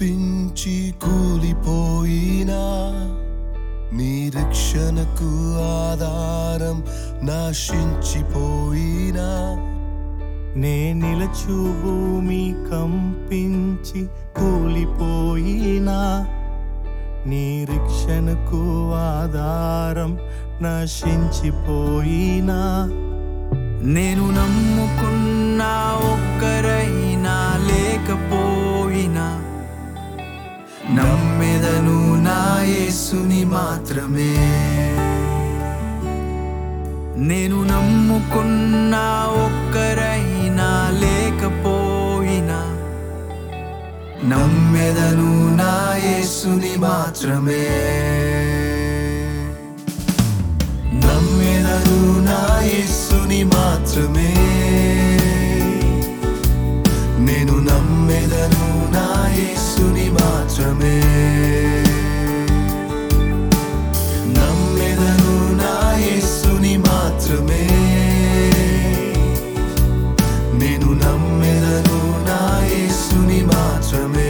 కంపించి కూలిపోయినా నిరీక్షణకు ఆధారం నాశించిపోయినా నే నిలచు భూమి కంపించి కూలిపోయినా నిరీక్షణకు ఆధారం నశించిపోయినా నేను నమ్ముకున్న ఒక్కరైనా లేకపోయినా నమ్మెదను నా యేసుని మాత్రమే నేను నమ్ముకున్న ఒక్కరైనా లేకపోయినా నమ్మెదను నా యేసుని మాత్రమే నమ్మెదను నా యేసుని మాత్రమే నేను నమ్మెదను నా యేసుని మాత్రమే నమ్మెదను నా యేసుని మాత్రమే నేను నమ్మెదను నా యేసుని మాత్రమే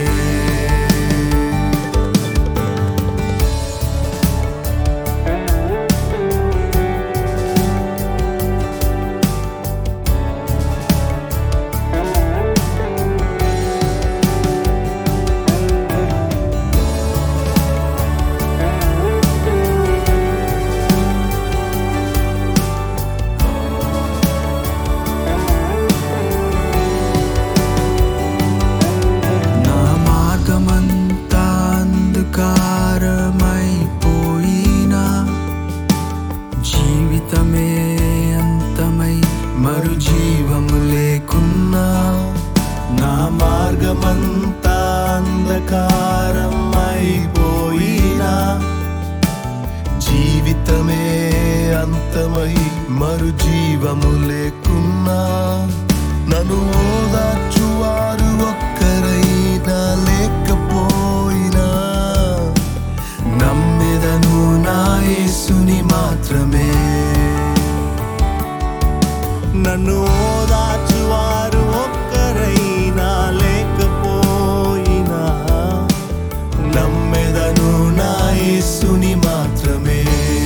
నా మార్గమంతా అంధకారమైపోయినా జీవితమే అంతమై మరు జీవము లేకున్నా నా మార్గమంతా అంధకారం అయిపోయినా జీవితమే అంతమై మరు జీవము లేకున్నా నన్ను ఓదార్చువారు ఒక్కరైనా లేకపోయినా నమ్మెదను నా యేసుని మాత్రమే నన్ను ఓదార్చువారు ఒక్కరైనా లేకపోయినా నమ్మెదను నా యేసుని మాత్రమే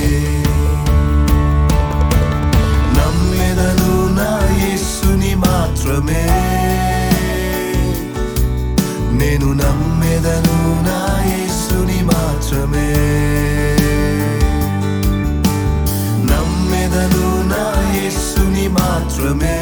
నమ్మెదను నా యేసుని మాత్రమే నేను నమ్మెదను నా యేసుని మాత్రమే నమ్మెదను నా యేసుని మాత్రమే